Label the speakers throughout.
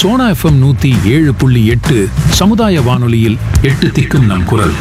Speaker 1: Sona FM நூத்தி ஏழு புள்ளி எட்டு சமுதாய வானொலியில் எட்டு திக்கும் நம் குரல்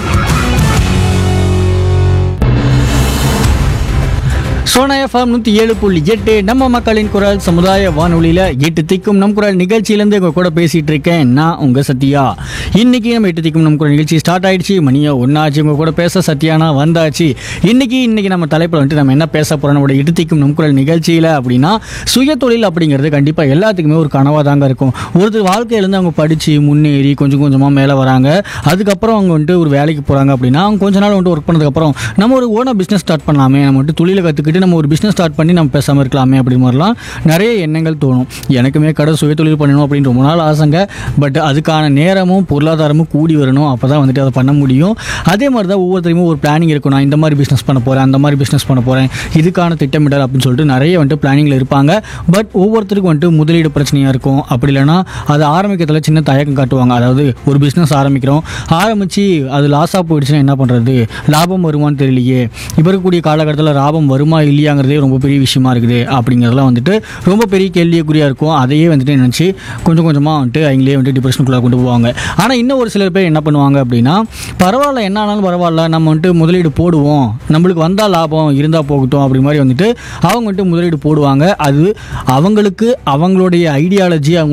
Speaker 2: சோனா எஃப்எம் நூற்றி ஏழு புள்ளி எட்டு நம்ம மக்களின் குரல் சமுதாய வானொலியில் எட்டு திக்கும் நம் குரல் நிகழ்ச்சியிலேருந்து உங்கள் கூட பேசிகிட்டு இருக்கேன் நான் உங்கள் சத்யா இன்னைக்கு நம்ம எட்டு திக்கும் நம் குரல் நிகழ்ச்சி ஸ்டார்ட் ஆயிடுச்சு மணியோ ஒன்றாச்சு உங்கள் கூட பேச சத்யானா வந்தாச்சு இன்னைக்கு இன்னைக்கு நம்ம தலைப்பில் வந்துட்டு நம்ம என்ன பேச போகிறோம் நம்மளோட எட்டு திக்கும் நம் குரல் நிகழ்ச்சியில் அப்படின்னா சுய தொழில் அப்படிங்கிறது கண்டிப்பாக எல்லாத்துக்குமே ஒரு கனவாக தாங்க இருக்கும் ஒருத்தர் வாழ்க்கையிலேருந்து அவங்க படித்து முன்னேறி கொஞ்சம் கொஞ்சமாக மேலே வராங்க அதுக்கப்புறம் அவங்க வந்துட்டு ஒரு வேலைக்கு போகிறாங்க அப்படின்னா அவங்க கொஞ்ச நாள் வந்துட்டு ஒர்க் பண்ணதுக்கப்புறம் நம்ம ஒரு ஓனாக பிஸ்னஸ் ஸ்டார்ட் பண்ணலாமே நம்ம வந்துட்டு தொழிலை கற்றுக்கிட்டு நம்ம ஒரு பிஸ்னஸ் ஸ்டார்ட் பண்ணி நம்ம பேசாமல் இருக்கலாமே அப்படி மாதிரிலாம் நிறைய எண்ணங்கள் தோணும் எனக்குமே கடை சுய தொழில் பண்ணணும் அப்படின்னு ரொம்ப நாள் ஆசைங்க பட் அதுக்கான நேரமும் பொருளாதாரமும் கூடி வரணும் அப்போ தான் வந்துட்டு அதை பண்ண முடியும் அதே மாதிரி தான் ஒவ்வொருத்தருமே ஒரு பிளானிங் இருக்கும் நான் இந்த மாதிரி பிஸ்னஸ் பண்ண போகிறேன் அந்த மாதிரி பிஸ்னஸ் பண்ண போகிறேன் இதுக்கான திட்டமிடல் அப்படின்னு சொல்லிட்டு நிறைய வந்துட்டு பிளானிங்கில் இருப்பாங்க பட் ஒவ்வொருத்தருக்கும் வந்துட்டு முதலீடு பிரச்சனையாக இருக்கும் அப்படி இல்லைன்னா அதை ஆரம்பிக்கிறதுல சின்ன தயக்கம் காட்டுவாங்க அதாவது ஒரு பிஸ்னஸ் ஆரம்பிக்கிறோம் ஆரம்பித்து அது லாஸாக போயிடுச்சுன்னா என்ன பண்ணுறது லாபம் வருமான்னு தெரியலையே இப்போ இருக்கக்கூடிய காலகட்டத்தில் லாபம் வருமா இல்லையாங்கிறதே ரொம்ப பெரிய விஷயமா இருக்குது அப்படிங்கிறதுலாம் வந்துட்டு ரொம்ப பெரிய கேள்விக்குறியாக இருக்கும் அதையே வந்துட்டு நினச்சி கொஞ்சம் கொஞ்சமாக வந்துட்டு அவங்களே வந்துட்டு டிப்ரெஷனுக்குள்ளே கொண்டு போவாங்க ஆனால் இன்னும் ஒரு சிலர் பேர் என்ன பண்ணுவாங்க அப்படின்னா பரவாயில்ல என்ன ஆனாலும் பரவாயில்ல நம்ம வந்துட்டு முதலீடு போடுவோம் நம்மளுக்கு வந்தால் லாபம் இருந்தால் போகட்டும் அப்படி மாதிரி வந்துட்டு அவங்க வந்துட்டு முதலீடு போடுவாங்க அது அவங்களுக்கு அவங்களுடைய ஐடியாலஜி அவங்க